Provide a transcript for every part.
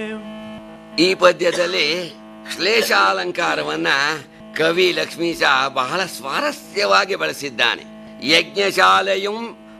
ಈ ಪದ್ಯದಲ್ಲಿ ಶ್ಲೇಷಾಲಂಕಾರವನ್ನ ಕವಿ ಲಕ್ಷ್ಮೀಶ ಬಹಳ ಸ್ವಾರಸ್ಯವಾಗಿ ಬಳಸಿದ್ದಾನೆ ಯಜ್ಞಶಾಲೆಯುಂ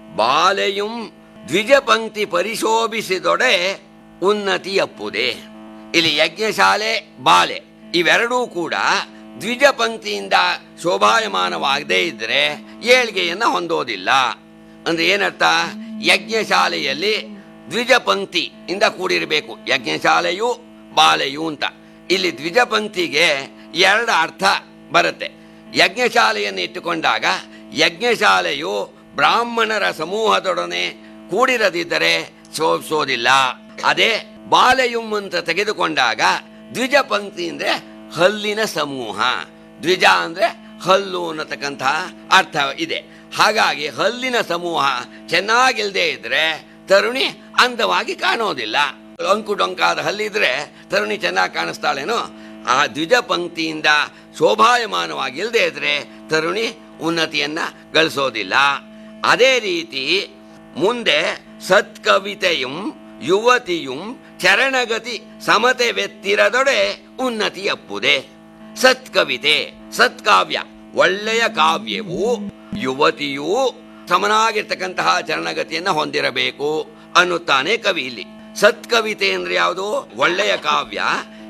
ಬಾಲೆಯುಂ ದ್ವಿಜ ಪಂಕ್ತಿ ಪರಿಶೋಭಿಸಿದೊಡೆ ಉನ್ನತಿ ಅಪ್ಪುದೆ ಇಲ್ಲಿ ಯಜ್ಞಶಾಲೆ ಬಾಲೆ ಇವೆರಡೂ ಕೂಡ ದ್ವಿಜ ಪಂಕ್ತಿಯಿಂದ ಶೋಭಾಯಮಾನವಾಗದೇ ಇದ್ರೆ ಏಳ್ಗೆಯನ್ನ ಹೊಂದೋದಿಲ್ಲ ಅಂದ್ರೆ ಏನರ್ಥ ಯಜ್ಞಶಾಲೆಯಲ್ಲಿ ದ್ವಿಜ ಪಂಕ್ತಿ ಇಂದ ಕೂಡಿರಬೇಕು ಯಜ್ಞಶಾಲೆಯು ಬಾಲೆಯು ಅಂತ ಇಲ್ಲಿ ದ್ವಿಜ ಪಂಕ್ತಿಗೆ ಎರಡು ಅರ್ಥ ಬರುತ್ತೆ ಯಜ್ಞಶಾಲೆಯನ್ನು ಇಟ್ಟುಕೊಂಡಾಗ ಯಜ್ಞಶಾಲೆಯು ಬ್ರಾಹ್ಮಣರ ಸಮೂಹದೊಡನೆ ಕೂಡಿರದಿದ್ದರೆ ಶೋಭಿಸೋದಿಲ್ಲ ಅದೇ ಬಾಲೆಯುಂ ಅಂತ ತೆಗೆದುಕೊಂಡಾಗ ದ್ವಿಜ ಪಂಕ್ತಿ ಅಂದ್ರೆ ಹಲ್ಲಿನ ಸಮೂಹ ದ್ವಿಜ ಅಂದ್ರೆ ಹಲ್ಲು ಅನ್ನತಕ್ಕಂತಹ ಅರ್ಥ ಇದೆ ಹಾಗಾಗಿ ಹಲ್ಲಿನ ಸಮೂಹ ಚೆನ್ನಾಗಿಲ್ದೇ ಇದ್ರೆ ತರುಣಿ ಅಂದವಾಗಿ ಕಾಣೋದಿಲ್ಲ ಅಂಕು ಡೊಂಕಾದ ಹಲ್ಲಿದ್ರೆ ತರುಣಿ ಚೆನ್ನಾಗಿ ಕಾಣಿಸ್ತಾಳೇನೋ ಆ ದ್ವಿಜ ಪಂಕ್ತಿಯಿಂದ ಶೋಭಾಯಮಾನವಾಗಿಲ್ದೇ ಇದ್ರೆ ತರುಣಿ ಉನ್ನತಿಯನ್ನ ಗಳಿಸೋದಿಲ್ಲ ಅದೇ ರೀತಿ ಮುಂದೆ ಸತ್ಕವಿತೆಯುಂ ಯುವತಿಯುಂ ಚರಣಗತಿ ಸಮತೆ ವೆತ್ತಿರದೊಡೆ ಉನ್ನತಿ ಅಪ್ಪುದೆ ಸತ್ಕವಿತೆ ಸತ್ಕಾವ್ಯ ಒಳ್ಳೆಯ ಕಾವ್ಯವು ಯುವತಿಯು ಸಮನಾಗಿರ್ತಕ್ಕಂತಹ ಚರಣಗತಿಯನ್ನ ಹೊಂದಿರಬೇಕು ಅನ್ನುತ್ತಾನೆ ಕವಿ ಇಲ್ಲಿ ಸತ್ಕವಿತೆ ಅಂದ್ರೆ ಯಾವುದು ಒಳ್ಳೆಯ ಕಾವ್ಯ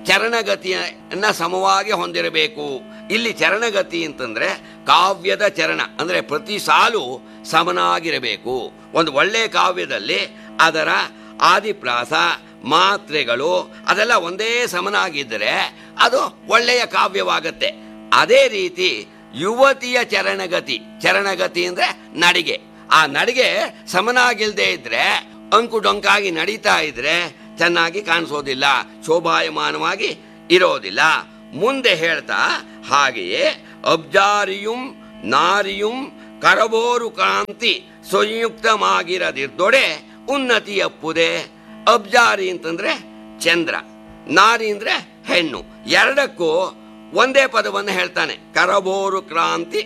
ಚರಣಗತಿಯನ್ನ ಸಮವಾಗಿ ಹೊಂದಿರಬೇಕು ಇಲ್ಲಿ ಚರಣಗತಿ ಅಂತಂದ್ರೆ ಕಾವ್ಯದ ಚರಣ ಅಂದ್ರೆ ಪ್ರತಿ ಸಾಲು ಸಮನಾಗಿರಬೇಕು ಒಂದು ಒಳ್ಳೆಯ ಕಾವ್ಯದಲ್ಲಿ ಅದರ ಆದಿಪ್ರಾಸ ಮಾತ್ರೆಗಳು ಅದೆಲ್ಲ ಒಂದೇ ಸಮನಾಗಿದ್ದರೆ ಅದು ಒಳ್ಳೆಯ ಕಾವ್ಯವಾಗತ್ತೆ ಅದೇ ರೀತಿ ಯುವತಿಯ ಚರಣಗತಿ ಚರಣಗತಿ ಅಂದ್ರೆ ನಡಿಗೆ ಆ ನಡಿಗೆ ಸಮನಾಗಿಲ್ದೇ ಇದ್ರೆ ಅಂಕು ಡೊಂಕಾಗಿ ನಡೀತಾ ಇದ್ರೆ ಚೆನ್ನಾಗಿ ಕಾಣಿಸೋದಿಲ್ಲ ಶೋಭಾಯಮಾನವಾಗಿ ಇರೋದಿಲ್ಲ ಮುಂದೆ ಹೇಳ್ತಾ ಹಾಗೆಯೇ ಅಬ್ಜಾರಿಯುಂ ನಾರಿಯುಂ ಕರಬೋರು ಕಾಂತಿ ಸಂಯುಕ್ತವಾಗಿರದಿರ್ದೊಡೆ ಉನ್ನತಿ ಅಪ್ಪುದೆ ಅಬ್ಜಾರಿ ಅಂತಂದ್ರೆ ಚಂದ್ರ ನಾರಿ ಅಂದ್ರೆ ಹೆಣ್ಣು ಎರಡಕ್ಕೂ ಒಂದೇ ಪದವನ್ನು ಹೇಳ್ತಾನೆ ಕರಬೋರು ಕ್ರಾಂತಿ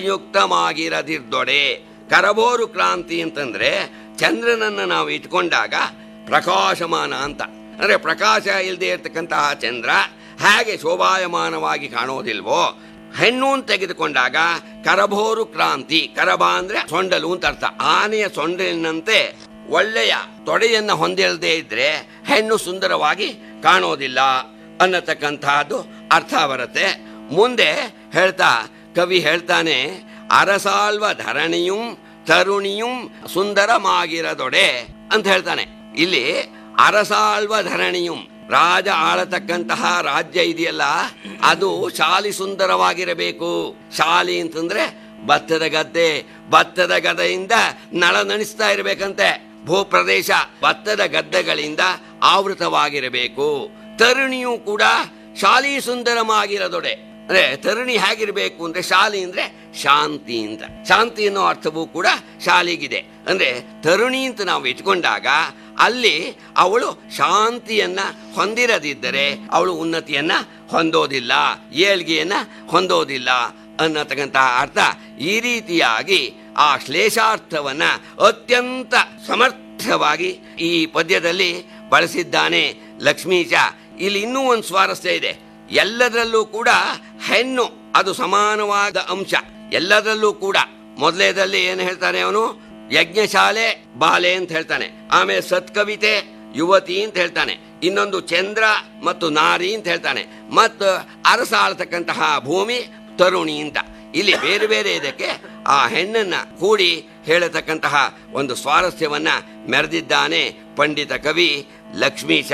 ಸಂಯುಕ್ತವಾಗಿರದಿರ್ದೊಡೆ ಕರಬೋರು ಕ್ರಾಂತಿ ಅಂತಂದ್ರೆ ಚಂದ್ರನನ್ನ ನಾವು ಇಟ್ಕೊಂಡಾಗ ಪ್ರಕಾಶಮಾನ ಅಂತ ಅಂದ್ರೆ ಪ್ರಕಾಶ ಇಲ್ಲದೆ ಇರತಕ್ಕಂತಹ ಚಂದ್ರ ಹೇಗೆ ಶೋಭಾಯಮಾನವಾಗಿ ಕಾಣೋದಿಲ್ವೋ ಹೆಣ್ಣು ಅಂತ ತೆಗೆದುಕೊಂಡಾಗ ಕರಬೋರು ಕ್ರಾಂತಿ ಕರಬ ಅಂದ್ರೆ ಸೊಂಡಲು ಅಂತ ಅರ್ಥ ಆನೆಯ ಸೊಂಡಲಿನಂತೆ ಒಳ್ಳೆಯ ತೊಡೆಯನ್ನ ಹೊಂದಿಲ್ಲದೆ ಇದ್ರೆ ಹೆಣ್ಣು ಸುಂದರವಾಗಿ ಕಾಣೋದಿಲ್ಲ ಅನ್ನತಕ್ಕಂತಹದ್ದು ಅರ್ಥ ಬರುತ್ತೆ ಮುಂದೆ ಹೇಳ್ತಾ ಕವಿ ಹೇಳ್ತಾನೆ ಅರಸಾಲ್ವ ಧರಣಿಯುಂ ತರುಣಿಯುಂ ಸುಂದರಮಾಗಿರದೊಡೆ ಅಂತ ಹೇಳ್ತಾನೆ ಇಲ್ಲಿ ಅರಸಾಳ್ವ ಧರಣಿಯುಂ ರಾಜ ಆಳತಕ್ಕಂತಹ ರಾಜ್ಯ ಇದೆಯಲ್ಲ ಅದು ಶಾಲಿ ಸುಂದರವಾಗಿರಬೇಕು ಶಾಲಿ ಅಂತಂದ್ರೆ ಭತ್ತದ ಗದ್ದೆ ಭತ್ತದ ಗದೆಯಿಂದ ನಳ ನಣಿಸ್ತಾ ಇರಬೇಕಂತೆ ಭೂಪ್ರದೇಶ ಭತ್ತದ ಗದ್ದೆಗಳಿಂದ ಆವೃತವಾಗಿರಬೇಕು ತರುಣಿಯು ಕೂಡ ಶಾಲಿ ಸುಂದರವಾಗಿರದೊಡೆ ಅಂದ್ರೆ ತರುಣಿ ಹೇಗಿರ್ಬೇಕು ಅಂದ್ರೆ ಶಾಲಿ ಅಂದ್ರೆ ಶಾಂತಿ ಅಂತ ಶಾಂತಿ ಅನ್ನೋ ಅರ್ಥವೂ ಕೂಡ ಶಾಲಿಗಿದೆ ಅಂದ್ರೆ ತರುಣಿ ಅಂತ ನಾವು ಇಟ್ಕೊಂಡಾಗ ಅಲ್ಲಿ ಅವಳು ಶಾಂತಿಯನ್ನ ಹೊಂದಿರದಿದ್ದರೆ ಅವಳು ಉನ್ನತಿಯನ್ನ ಹೊಂದೋದಿಲ್ಲ ಏಳ್ಗೆಯನ್ನ ಹೊಂದೋದಿಲ್ಲ ಅನ್ನತಕ್ಕಂತಹ ಅರ್ಥ ಈ ರೀತಿಯಾಗಿ ಆ ಶ್ಲೇಷಾರ್ಥವನ್ನ ಅತ್ಯಂತ ಸಮರ್ಥವಾಗಿ ಈ ಪದ್ಯದಲ್ಲಿ ಬಳಸಿದ್ದಾನೆ ಲಕ್ಷ್ಮೀಶ ಇಲ್ಲಿ ಇನ್ನೂ ಒಂದು ಸ್ವಾರಸ್ಯ ಇದೆ ಎಲ್ಲದರಲ್ಲೂ ಕೂಡ ಹೆಣ್ಣು ಅದು ಸಮಾನವಾದ ಅಂಶ ಎಲ್ಲದರಲ್ಲೂ ಕೂಡ ಮೊದಲೇದಲ್ಲಿ ಏನು ಹೇಳ್ತಾನೆ ಅವನು ಯಜ್ಞಶಾಲೆ ಬಾಲೆ ಅಂತ ಹೇಳ್ತಾನೆ ಆಮೇಲೆ ಸತ್ಕವಿತೆ ಯುವತಿ ಅಂತ ಹೇಳ್ತಾನೆ ಇನ್ನೊಂದು ಚಂದ್ರ ಮತ್ತು ನಾರಿ ಅಂತ ಹೇಳ್ತಾನೆ ಮತ್ತು ಅರಸ ಆಳ್ತಕ್ಕಂತಹ ಭೂಮಿ ತರುಣಿ ಅಂತ ಇಲ್ಲಿ ಬೇರೆ ಬೇರೆ ಇದಕ್ಕೆ ಆ ಹೆಣ್ಣನ್ನ ಕೂಡಿ ಹೇಳತಕ್ಕಂತಹ ಒಂದು ಸ್ವಾರಸ್ಯವನ್ನ ಮೆರೆದಿದ್ದಾನೆ ಪಂಡಿತ ಕವಿ ಲಕ್ಷ್ಮೀಶ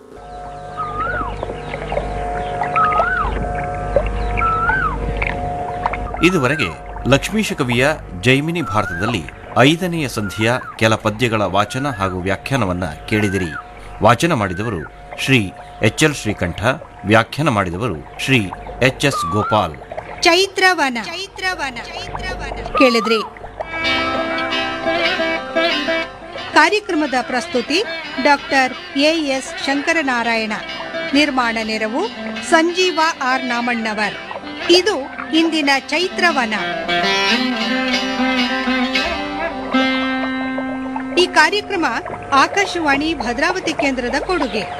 ಇದುವರೆಗೆ ಲಕ್ಷ್ಮೀಶ ಕವಿಯ ಜೈಮಿನಿ ಭಾರತದಲ್ಲಿ ಐದನೆಯ ಸಂಧಿಯ ಕೆಲ ಪದ್ಯಗಳ ವಾಚನ ಹಾಗೂ ವ್ಯಾಖ್ಯಾನವನ್ನ ಕೇಳಿದಿರಿ ವಾಚನ ಮಾಡಿದವರು ಶ್ರೀ ಎಚ್ ಎಲ್ ಶ್ರೀಕಂಠ ವ್ಯಾಖ್ಯಾನ ಮಾಡಿದವರು ಶ್ರೀ ಎಚ್ ಎಸ್ ಗೋಪಾಲ್ ಚೈತ್ರವನ ಚೈತ್ರವನ ಕೇಳಿದ್ರಿ ಕಾರ್ಯಕ್ರಮದ ಪ್ರಸ್ತುತಿ ಡಾಕ್ಟರ್ ಎ ಎಸ್ ಶಂಕರನಾರಾಯಣ ನಿರ್ಮಾಣ ನೆರವು ಸಂಜೀವ ಆರ್ ನಾಮಣ್ಣವರ್ ಇದು ಇಂದಿನ ಚೈತ್ರವನ ಈ ಕಾರ್ಯಕ್ರಮ ಆಕಾಶವಾಣಿ ಭದ್ರಾವತಿ ಕೇಂದ್ರದ ಕೊಡುಗೆ